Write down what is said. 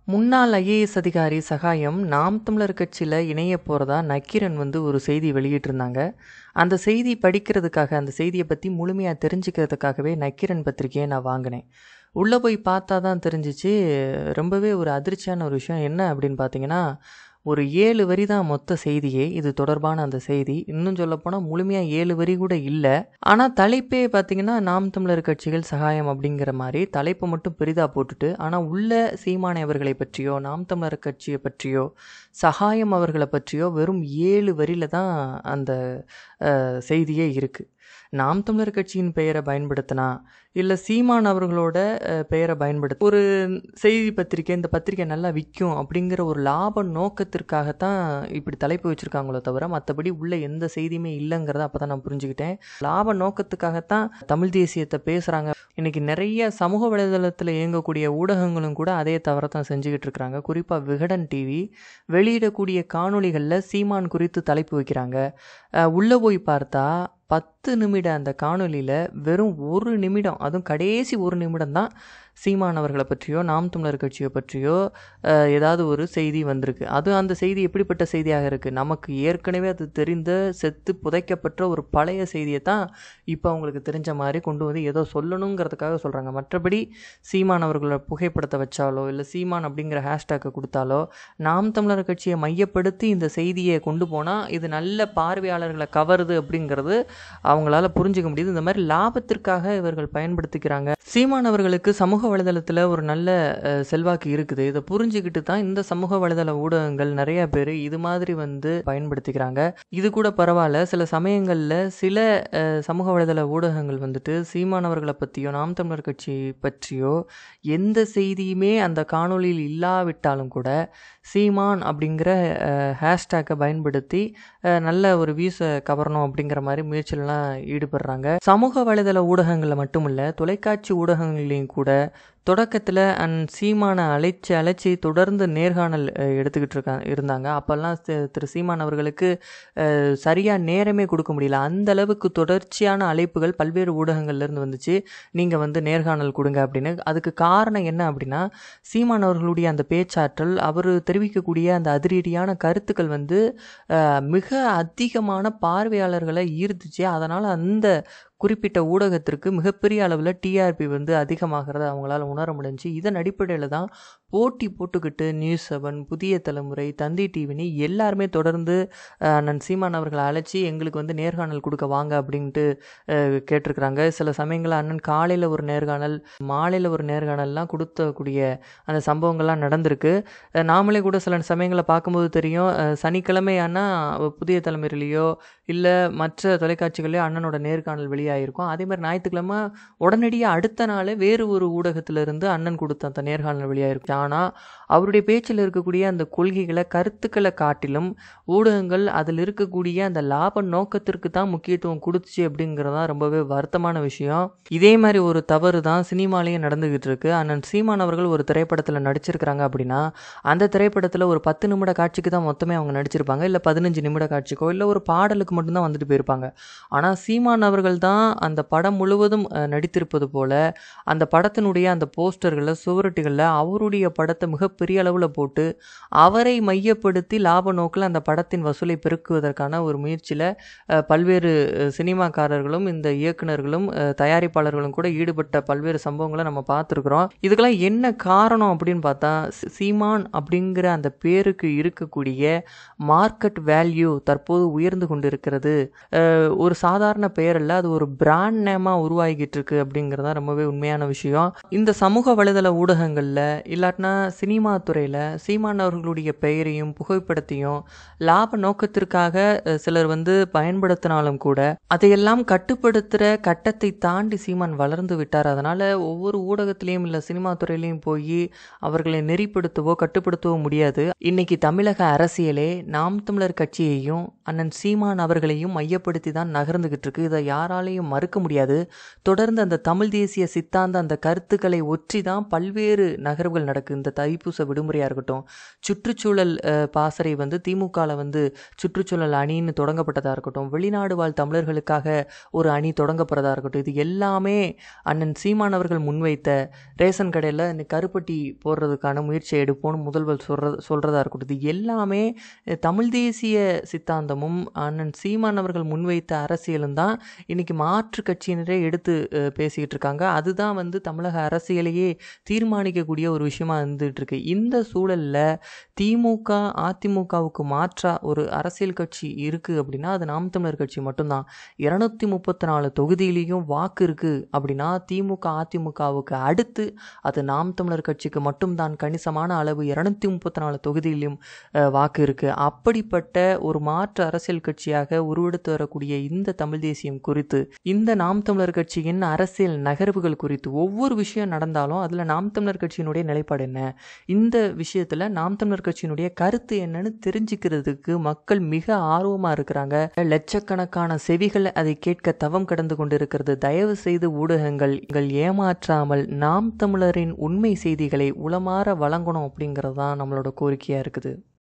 முன்னாள் ஐஏஎஸ் அதிகாரி சகாயம் நாம் தமிழர் கட்சியில் இணைய போகிறதா நக்கீரன் வந்து ஒரு செய்தி வெளியிட்டிருந்தாங்க அந்த செய்தி படிக்கிறதுக்காக அந்த செய்தியை பற்றி முழுமையாக தெரிஞ்சுக்கிறதுக்காகவே நக்கீரன் பத்திரிக்கையை நான் வாங்கினேன் உள்ளே போய் பார்த்தா தான் தெரிஞ்சிச்சு ரொம்பவே ஒரு அதிர்ச்சியான ஒரு விஷயம் என்ன அப்படின்னு பார்த்தீங்கன்னா ஒரு ஏழு வரி தான் மொத்த செய்தியே இது தொடர்பான அந்த செய்தி இன்னும் சொல்லப்போனால் முழுமையாக ஏழு வரி கூட இல்லை ஆனால் தலைப்பே பார்த்தீங்கன்னா நாம் தமிழர் கட்சிகள் சகாயம் அப்படிங்கிற மாதிரி தலைப்பை மட்டும் பெரிதாக போட்டுட்டு ஆனால் உள்ள சீமானை அவர்களை பற்றியோ நாம் தமிழர் கட்சியை பற்றியோ சகாயம் அவர்களை பற்றியோ வெறும் ஏழு வரியில் தான் அந்த அஹ், செய்தியே இருக்குது நாம் தமிழர் கட்சியின் பெயரை பயன்படுத்தினா இல்லை சீமான் அவர்களோட அஹ், பெயரை பயன்படுத்த ஒரு செய்தி பத்திரிக்கை இந்த பத்திரிக்கை நல்லா விற்கும் அப்படிங்கிற ஒரு லாப நோக்கத்திற்காகத்தான் இப்படி தலைப்பு வச்சுருக்காங்களோ தவிர மற்றபடி உள்ள எந்த செய்தியுமே இல்லைங்கிறத அப்போ தான் நான் புரிஞ்சுக்கிட்டேன் லாப நோக்கத்துக்காகத்தான் தமிழ் தேசியத்தை பேசுகிறாங்க இன்னைக்கு நிறைய சமூக வலைதளத்தில் இயங்கக்கூடிய ஊடகங்களும் கூட அதே தவிர தான் செஞ்சுக்கிட்டு இருக்கிறாங்க குறிப்பாக விகடன் டிவி வெளியிடக்கூடிய காணொளிகளில் சீமான் குறித்து தலைப்பு வைக்கிறாங்க அஹ், உள்ள போய் பார்த்தா பத்து நிமிட அந்த காணொளியில் வெறும் ஒரு நிமிடம் அதுவும் கடைசி ஒரு நிமிடம் தான் சீமான் அவர்களை பற்றியோ நாம் தமிழர் கட்சியை பற்றியோ அஹ், ஏதாவது ஒரு செய்தி வந்திருக்கு அது அந்த செய்தி எப்படிப்பட்ட செய்தியாக இருக்குது நமக்கு ஏற்கனவே அது தெரிந்த செத்து புதைக்கப்பட்ட ஒரு பழைய செய்தியை தான் இப்போ அவங்களுக்கு தெரிஞ்ச மாதிரி கொண்டு வந்து ஏதோ சொல்லணுங்கிறதுக்காக சொல்கிறாங்க மற்றபடி சீமான் அவர்களை புகைப்படத்தை வச்சாலோ இல்லை சீமான் அப்படிங்கிற ஹேஷ்டேக்கை கொடுத்தாலோ நாம் தமிழர் கட்சியை மையப்படுத்தி இந்த செய்தியை கொண்டு போனால் இது நல்ல பார்வையாளர்களை கவருது அப்படிங்கிறது அவங்களால புரிஞ்சுக்க முடியுது இந்த மாதிரி லாபத்திற்காக இவர்கள் பயன்படுத்திக்கிறாங்க சீமான் அவர்களுக்கு சமூக வலைதளத்தில் ஒரு நல்ல அஹ், செல்வாக்கு இருக்குது இதை புரிஞ்சுக்கிட்டு தான் இந்த சமூக வலைதள ஊடகங்கள் நிறைய பேர் இது மாதிரி வந்து பயன்படுத்திக்கிறாங்க இது கூட பரவாயில்ல சில சமயங்களில் சில அஹ், சமூக வலைதள ஊடகங்கள் வந்துட்டு சீமானவர்களை பற்றியோ நாம் தமிழர் கட்சி பற்றியோ எந்த செய்தியுமே அந்த காணொளியில் இல்லாவிட்டாலும் கூட சீமான் அப்படிங்கிற ஹேஷ்டேக்கை பயன்படுத்தி அஹ், நல்ல ஒரு வியூஸை கவரணும் அப்படிங்கிற மாதிரி முயற்சியிலலாம் ஈடுபடுறாங்க சமூக வலைதள ஊடகங்களில் மட்டும் இல்லை தொலைக்காட்சி ஊடகங்களையும் கூட தொடக்கத்தில் அண்ட் சீமானை அழைச்சி அழைச்சி தொடர்ந்து நேர்காணல் அஹ், எடுத்துக்கிட்டு இருக்கா இருந்தாங்க அப்போல்லாம் தி- திரு சீமான் அவர்களுக்கு சரியாக நேரமே கொடுக்க முடியல அந்த அளவுக்கு தொடர்ச்சியான அழைப்புகள் பல்வேறு ஊடகங்கள்ல இருந்து வந்துச்சு நீங்கள் வந்து நேர்காணல் கொடுங்க அப்படின்னு அதுக்கு காரணம் என்ன அப்படின்னா சீமான் அவர்களுடைய அந்த பேச்சாற்றல் அவர் தெரிவிக்கக்கூடிய அந்த அதிரடியான கருத்துக்கள் வந்து அஹ், மிக அதிகமான பார்வையாளர்களை ஈர்த்துச்சு அதனால் அந்த குறிப்பிட்ட ஊடகத்திற்கு மிகப்பெரிய அளவில் டிஆர்பி வந்து அதிகமாகிறத அவங்களால உணர முடிஞ்சுச்சு இதன் அடிப்படையில் தான் போட்டி போட்டுக்கிட்டு நியூஸ் செவன் புதிய தலைமுறை தந்தி டிவினி எல்லாருமே தொடர்ந்து அஹ், அண்ணன் சீமான் அவர்களை அழைச்சி எங்களுக்கு வந்து நேர்காணல் கொடுக்க வாங்க அப்படின்ட்டு அஹ், கேட்டிருக்கிறாங்க சில சமயங்களில் அண்ணன் காலையில் ஒரு நேர்காணல் மாலையில் ஒரு நேர்காணல்லாம் கொடுத்தக்கூடிய அந்த சம்பவங்கள்லாம் நடந்திருக்கு அஹ், நாமளே கூட சில சமயங்களில் பார்க்கும்போது தெரியும் அஹ், சனிக்கிழமை ஆனால் புதிய தலைமுறையிலையோ இல்லை மற்ற தொலைக்காட்சிகள்லையோ அண்ணனோட நேர்காணல் வெளியாகிருக்கும் அதே மாதிரி ஞாயிற்றுக்கிழமை உடனடியாக அடுத்த நாளே வேறு ஒரு ஊடகத்திலிருந்து அண்ணன் கொடுத்த அந்த நேர்காணல் வெளியாகிருக்கு ஆனால் அவருடைய பேச்சில் இருக்கக்கூடிய அந்த கொள்கைகளை கருத்துக்களை காட்டிலும் ஊடகங்கள் அதில் இருக்கக்கூடிய அந்த லாப நோக்கத்திற்கு தான் முக்கியத்துவம் கொடுத்துச்சு அப்படிங்கிறது தான் ரொம்பவே வருத்தமான விஷயம் இதே மாதிரி ஒரு தவறு தான் சினிமாலேயே நடந்துகிட்டு இருக்கு அண்ணன் சீமான் அவர்கள் ஒரு திரைப்படத்தில் நடிச்சிருக்கிறாங்க அப்படின்னா அந்த திரைப்படத்தில் ஒரு பத்து நிமிட காட்சிக்கு தான் மொத்தமே அவங்க நடிச்சிருப்பாங்க இல்லை பதினஞ்சு நிமிட காட்சிக்கோ இல்லை ஒரு பாடலுக்கு மட்டும்தான் வந்துட்டு போயிருப்பாங்க ஆனால் சீமான் அவர்கள் தான் அந்த படம் முழுவதும் அஹ், நடித்திருப்பது போல அந்த படத்தினுடைய அந்த போஸ்டர்களில் சுவரொட்டிகளில் அவருடைய படத்தை மிகப்பெரிய அளவில் போட்டு அவரை மையப்படுத்தி லாப நோக்கில் அந்த படத்தின் வசூலை பெருக்குவதற்கான ஒரு முயற்சியில் பல்வேறு அஹ், சினிமாக்காரர்களும் இந்த இயக்குனர்களும் அஹ், தயாரிப்பாளர்களும் கூட ஈடுபட்ட பல்வேறு சம்பவங்களை நம்ம பார்த்துருக்குறோம் இதுக்கெல்லாம் என்ன காரணம் அப்படின்னு பார்த்தா சி- சீமான் அப்படிங்கிற அந்த பேருக்கு இருக்கக்கூடிய மார்க்கெட் வேல்யூ தற்போது உயர்ந்து கொண்டிருக்கிறது அஹ், ஒரு சாதாரண பெயர் அல்ல அது ஒரு பிராண்ட் நேமாக உருவாகிட்டு இருக்கு அப்படிங்கிறதா ரொம்பவே உண்மையான விஷயம் இந்த சமூக வலைதள ஊடகங்களில் இல்லாட்டினா சினிமா துறையில் சீமான் அவர்களுடைய பெயரையும் புகைப்படத்தையும் லாப நோக்கத்திற்காக அஹ், சிலர் வந்து பயன்படுத்தினாலும் கூட அதையெல்லாம் கட்டுப்படுத்துகிற கட்டத்தை தாண்டி சீமான் வளர்ந்து விட்டார் அதனால் ஒவ்வொரு ஊடகத்திலையும் இல்லை சினிமா துறையிலையும் போய் அவர்களை நெறிப்படுத்தவோ கட்டுப்படுத்தவோ முடியாது இன்னைக்கு தமிழக அரசியலே நாம் தமிழர் கட்சியையும் அண்ணன் சீமான் அவர்களையும் மையப்படுத்தி தான் நகர்ந்துகிட்டு இருக்கு இதை யாராலையும் மறுக்க முடியாது தொடர்ந்து அந்த தமிழ் தேசிய சித்தாந்த அந்த கருத்துக்களை ஒற்றி தான் பல்வேறு நகர்வுகள் நடக்குது இருக்குது இந்த தைப்பூச விடுமுறையாக இருக்கட்டும் சுற்றுச்சூழல் அஹ், பாசறை வந்து திமுகவில் வந்து சுற்றுச்சூழல் அணின்னு தொடங்கப்பட்டதாக இருக்கட்டும் வெளிநாடு வாழ் தமிழர்களுக்காக ஒரு அணி தொடங்கப்படுறதா இருக்கட்டும் இது எல்லாமே அண்ணன் சீமானவர்கள் முன்வைத்த ரேஷன் கடையில் இந்த கருப்பட்டி போடுறதுக்கான முயற்சியை எடுப்போம்னு முதல்வர் சொல்ற சொல்கிறதா இருக்கட்டும் இது எல்லாமே அஹ், தமிழ் தேசிய சித்தாந்தமும் அண்ணன் சீமானவர்கள் முன்வைத்த அரசியலும் தான் இன்னைக்கு மாற்று கட்சியினரே எடுத்து அஹ், பேசிக்கிட்டு இருக்காங்க அதுதான் வந்து தமிழக அரசியலையே தீர்மானிக்கக்கூடிய ஒரு விஷயமா இருந்துட்டு இருக்கு இந்த சூழல்ல திமுக அதிமுகவுக்கு மாற்றா ஒரு அரசியல் கட்சி இருக்கு அப்படின்னா அது நாம் தமிழர் கட்சி மட்டும்தான் இருநூத்தி முப்பத்தி நாலு தொகுதியிலையும் வாக்கு இருக்கு அப்படின்னா திமுக அதிமுகவுக்கு அடுத்து அது நாம் தமிழர் கட்சிக்கு மட்டும்தான் கணிசமான அளவு இருநூத்தி முப்பத்தி நாலு தொகுதியிலும் அஹ், வாக்கு இருக்கு அப்படிப்பட்ட ஒரு மாற்று அரசியல் கட்சியாக உருவெடுத்து வரக்கூடிய இந்த தமிழ் தேசியம் குறித்து இந்த நாம் தமிழர் கட்சியின் அரசியல் நகர்வுகள் குறித்து ஒவ்வொரு விஷயம் நடந்தாலும் அதுல நாம் தமிழர் கட்சியினுடைய நிலைப்பாடு என்ன இந்த விஷயத்துல நாம் தமிழர் கட்சியினுடைய கருத்து என்னன்னு தெரிஞ்சுக்கிறதுக்கு மக்கள் மிக ஆர்வமா இருக்கிறாங்க லட்சக்கணக்கான செவிகள் அதை கேட்க தவம் கடந்து கொண்டிருக்கிறது தயவு செய்து ஊடகங்கள் நீங்கள் ஏமாற்றாமல் நாம் தமிழரின் உண்மை செய்திகளை உளமாற வழங்கணும் அப்படிங்கிறது தான் நம்மளோட கோரிக்கையா இருக்குது